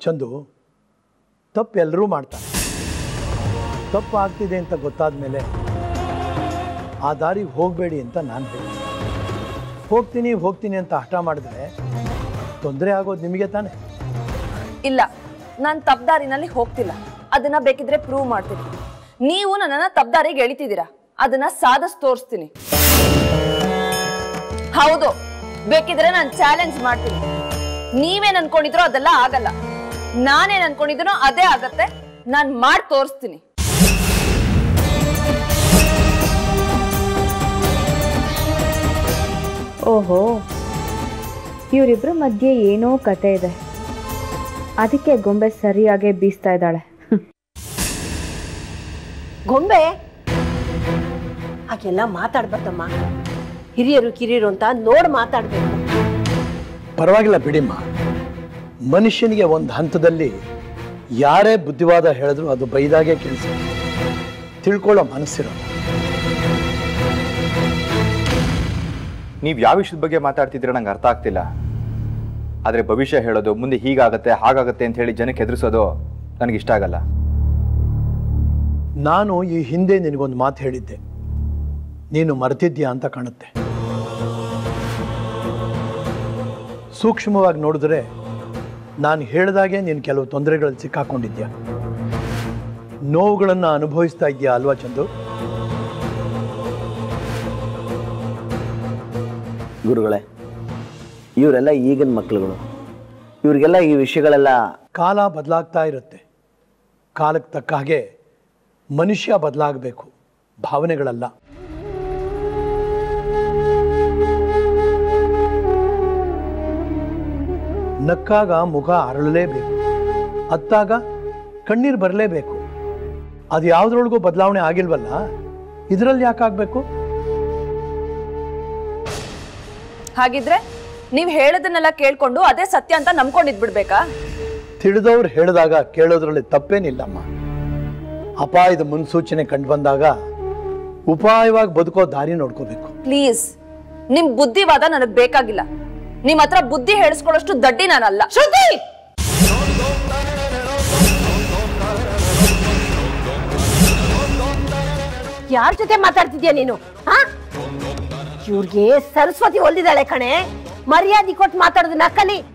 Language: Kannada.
ಚಂದು ತಪ್ಪು ಎಲ್ಲರೂ ಮಾಡ್ತಾರೆ ತಪ್ಪು ಆಗ್ತಿದೆ ಅಂತ ಗೊತ್ತಾದ ಮೇಲೆ ಆ ದಾರಿಗೆ ಹೋಗಬೇಡಿ ಅಂತ ನಾನು ಹೇಳಿ ಹೋಗ್ತೀನಿ ಹೋಗ್ತೀನಿ ಅಂತ ಹಠ ಮಾಡಿದ್ರೆ ತೊಂದರೆ ಆಗೋದು ನಿಮಗೆ ತಾನೆ ಇಲ್ಲ ನಾನು ತಪ್ಪದಾರಿನಲ್ಲಿ ಹೋಗ್ತಿಲ್ಲ ಅದನ್ನ ಬೇಕಿದ್ರೆ ಪ್ರೂವ್ ಮಾಡ್ತೀನಿ ನೀವು ನನ್ನನ್ನ ತಪ್ಪದಾರಿಗೆ ಎಳಿತಿದ್ದೀರಾ ಅದನ್ನ ಸಾಧಿಸ್ ತೋರಿಸ್ತೀನಿ ಹೌದು ಬೇಕಿದ್ರೆ ನಾನು ಚಾಲೆಂಜ್ ಮಾಡ್ತೀನಿ ನೀವೇನ್ ಅನ್ಕೊಂಡಿದ್ರೋ ಅದೆಲ್ಲ ಆಗಲ್ಲ ನಾನೇನ್ ಅನ್ಕೊಂಡಿದ್ದೀನೋ ಅದೇ ಆಗತ್ತೆ ನಾನ್ ಮಾಡಿ ತೋರಿಸ್ತೀನಿ ಓಹೋ ಇವರಿಬ್ಬರ ಮಧ್ಯೆ ಏನೋ ಕತೆ ಇದೆ ಅದಕ್ಕೆ ಗೊಂಬೆ ಸರಿಯಾಗೇ ಬೀಸ್ತಾ ಇದ್ದಾಳೆ ಗೊಂಬೆ ಹಾಗೆಲ್ಲ ಮಾತಾಡ್ಬಾರ್ದಮ್ಮ ಹಿರಿಯರು ಕಿರಿಯರು ಅಂತ ನೋಡ್ ಮಾತಾಡ್ಬೇಕು ಪರವಾಗಿಲ್ಲ ಬಿಡಿಮ್ಮ ಮನುಷ್ಯನಿಗೆ ಒಂದು ಹಂತದಲ್ಲಿ ಯಾರೇ ಬುದ್ಧಿವಾದ ಹೇಳಿದ್ರು ಅದು ಬೈದಾಗೆ ಕೆಲಸ ತಿಳ್ಕೊಳ್ಳೋ ಮನಸ್ಸಿರೋಲ್ಲ ನೀವು ಯಾವ ವಿಷಯದ ಬಗ್ಗೆ ಮಾತಾಡ್ತಿದ್ದೀರ ನಂಗೆ ಅರ್ಥ ಆಗ್ತಿಲ್ಲ ಆದರೆ ಭವಿಷ್ಯ ಹೇಳೋದು ಮುಂದೆ ಹೀಗಾಗತ್ತೆ ಹಾಗಾಗತ್ತೆ ಅಂತ ಹೇಳಿ ಜನಕ್ಕೆ ಹೆದರಿಸೋದು ನನಗೆ ಇಷ್ಟ ಆಗಲ್ಲ ನಾನು ಈ ಹಿಂದೆ ನಿನಗೊಂದು ಮಾತು ಹೇಳಿದ್ದೆ ನೀನು ಮರೆತಿದ್ಯಾ ಅಂತ ಕಾಣುತ್ತೆ ಸೂಕ್ಷ್ಮವಾಗಿ ನೋಡಿದ್ರೆ ನಾನು ಹೇಳಿದಾಗೆ ನೀನು ಕೆಲವು ತೊಂದರೆಗಳಲ್ಲಿ ಸಿಕ್ಕಾಕೊಂಡಿದ್ಯಾ ನೋವುಗಳನ್ನು ಅನುಭವಿಸ್ತಾ ಇದೆಯಾ ಅಲ್ವಾ ಚಂದು ಗುರುಗಳೇ ಇವರೆಲ್ಲ ಈಗಿನ ಮಕ್ಕಳುಗಳು ಇವರಿಗೆಲ್ಲ ಈ ವಿಷಯಗಳೆಲ್ಲ ಕಾಲ ಬದಲಾಗ್ತಾ ಇರುತ್ತೆ ಕಾಲಕ್ಕೆ ತಕ್ಕ ಹಾಗೆ ಮನುಷ್ಯ ಬದಲಾಗಬೇಕು ಭಾವನೆಗಳಲ್ಲ ನಕ್ಕಾಗ ಮುಖ ಅರಳಲೇಬೇಕು ಅತ್ತಾಗ ಕಣ್ಣೀರು ಬರಲೇಬೇಕು ಅದು ಯಾವುದ್ರೊಳಗೂ ಬದಲಾವಣೆ ಆಗಿಲ್ವಲ್ಲ ಇದರಲ್ಲಿ ಯಾಕಾಗಬೇಕು ಹಾಗಿದ್ರೆ ನೀವ್ ಹೇಳೋದನ್ನೆಲ್ಲ ಕೇಳ್ಕೊಂಡು ಅದೇ ಸತ್ಯ ಅಂತ ನಂಬ್ಕೊಂಡಿದ್ ಬಿಡ್ಬೇಕಾ ತಿಳಿದವ್ರು ಹೇಳಿದಾಗ ಕೇಳೋದ್ರಲ್ಲಿ ತಪ್ಪೇನಿಲ್ಲಮ್ಮ ಅಪಾಯದ ಮುನ್ಸೂಚನೆ ಕಂಡು ಬಂದಾಗ ಉಪಾಯವಾಗಿ ಬದುಕೋ ದಾರಿ ನೋಡ್ಕೋಬೇಕು ಪ್ಲೀಸ್ ನಿಮ್ ಬುದ್ಧಿವಾದ ನನಗ್ ಬೇಕಾಗಿಲ್ಲ ನಿಮ್ ಹತ್ರ ಬುದ್ಧಿ ಹೇಳಿಸ್ಕೊಳ್ಳೋಷ್ಟು ದಡ್ಡಿ ನಾನಲ್ಲ ಶ್ರುತಿ ಯಾರ ಜೊತೆ ಮಾತಾಡ್ತಿದ್ಯಾ ನೀನು ಹಾ ಇವ್ರಿಗೆ ಸರಸ್ವತಿ ಹೊಲ್ದಿದ್ದಾಳೆ ಕಣೆ ಮರ್ಯಾದೆ ಕೊಟ್ಟು ಮಾತಾಡೋದನ್ನ ಕಲಿ